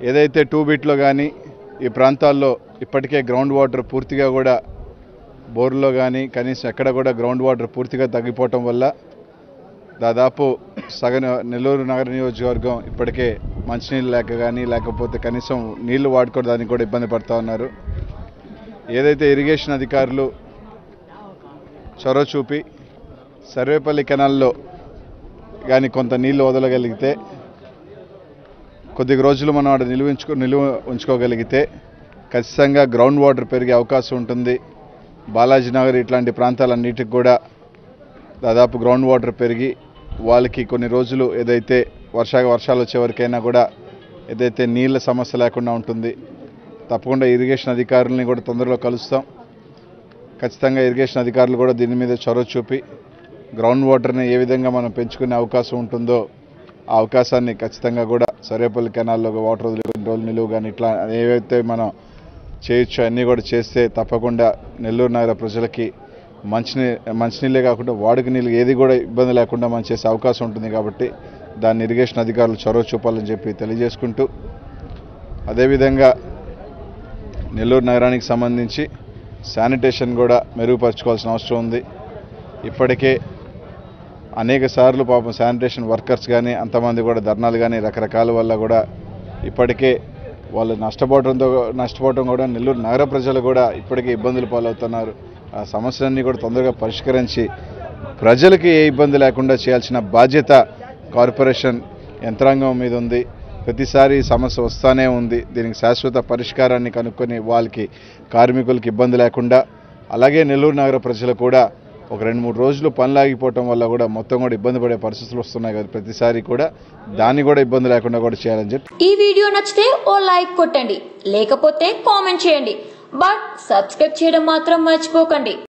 ఏదైతే టూ బిట్లో కానీ ఈ ప్రాంతాల్లో ఇప్పటికే గ్రౌండ్ వాటర్ పూర్తిగా కూడా బోర్లో కానీ కనీసం ఎక్కడ కూడా గ్రౌండ్ వాటర్ పూర్తిగా తగ్గిపోవటం వల్ల దాదాపు సగం నెల్లూరు నగర నియోజకవర్గం ఇప్పటికే మంచినీళ్ళు లేక కానీ లేకపోతే కనీసం నీళ్లు వాడుకోవడానికి కూడా ఇబ్బంది పడుతూ ఉన్నారు ఏదైతే ఇరిగేషన్ అధికారులు చొరవ చూపి సర్వేపల్లి కెనాల్లో కానీ కొంత నీళ్లు వదలగలిగితే కొద్ది రోజులు మనం అక్కడ నిలువ ఉంచుకో నిలువ ఉంచుకోగలిగితే ఖచ్చితంగా గ్రౌండ్ వాటర్ పెరిగే అవకాశం ఉంటుంది బాలాజీ నగర్ ఇట్లాంటి ప్రాంతాలన్నిటికి కూడా దాదాపు గ్రౌండ్ వాటర్ పెరిగి వాళ్ళకి కొన్ని రోజులు ఏదైతే వర్షా వర్షాలు వచ్చే వరకైనా కూడా ఏదైతే నీళ్ళ సమస్య లేకుండా ఉంటుంది తప్పకుండా ఇరిగేషన్ అధికారులని కూడా తొందరలో కలుస్తాం ఖచ్చితంగా ఇరిగేషన్ అధికారులు కూడా దీని మీద చొరవ చూపి గ్రౌండ్ వాటర్ని ఏ విధంగా మనం పెంచుకునే అవకాశం ఉంటుందో ఆ అవకాశాన్ని ఖచ్చితంగా కూడా సర్వేపల్లి కెనాల్లో వాటర్ వదిలిన రోజులు నిలువు కానీ ఇట్లా ఏవైతే మనం చేయొచ్చు అన్నీ కూడా చేస్తే తప్పకుండా నెల్లూరు నగర ప్రజలకి మంచినీ మంచినీళ్ళే కాకుండా వాడుక నీళ్ళు ఏది కూడా ఇబ్బంది లేకుండా మనం చేసే అవకాశం ఉంటుంది కాబట్టి దాన్ని ఇరిగేషన్ అధికారులు చొరవ చూపాలని చెప్పి తెలియజేసుకుంటూ అదేవిధంగా నెల్లూరు నగరానికి సంబంధించి శానిటేషన్ కూడా మెరుగుపరచుకోవాల్సిన అవసరం ఉంది ఇప్పటికే అనేక సార్లు పాపం శానిటేషన్ వర్కర్స్ కానీ అంతమంది కూడా ధర్నాలు కానీ రకరకాల వల్ల కూడా ఇప్పటికే వాళ్ళు నష్టపోవడంతో నష్టపోవడం కూడా నెల్లూరు నగర ప్రజలు కూడా ఇప్పటికే ఇబ్బందులు పాలవుతున్నారు ఆ సమస్యలన్నీ కూడా తొందరగా పరిష్కరించి ప్రజలకి ఏ ఇబ్బంది లేకుండా చేయాల్సిన బాధ్యత కార్పొరేషన్ యంత్రాంగం మీద ఉంది ప్రతిసారి ఈ సమస్య వస్తానే ఉంది దీనికి శాశ్వత పరిష్కారాన్ని కనుక్కొని వాళ్ళకి కార్మికులకి ఇబ్బంది లేకుండా అలాగే నెల్లూరు నగర ప్రజలు కూడా ఒక రెండు మూడు రోజులు పనులు ఆగిపోవటం వల్ల కూడా మొత్తం కూడా ఇబ్బంది పడే పరిస్థితులు వస్తున్నాయి కదా ప్రతిసారి కూడా దాన్ని కూడా ఇబ్బంది లేకుండా కూడా చేయాలని చెప్పి ఈ వీడియో నచ్చితే ఓ లైక్ కొట్టండి లేకపోతే కామెంట్ చేయండి బట్ సబ్స్క్రైబ్ చేయడం మాత్రం మర్చిపోకండి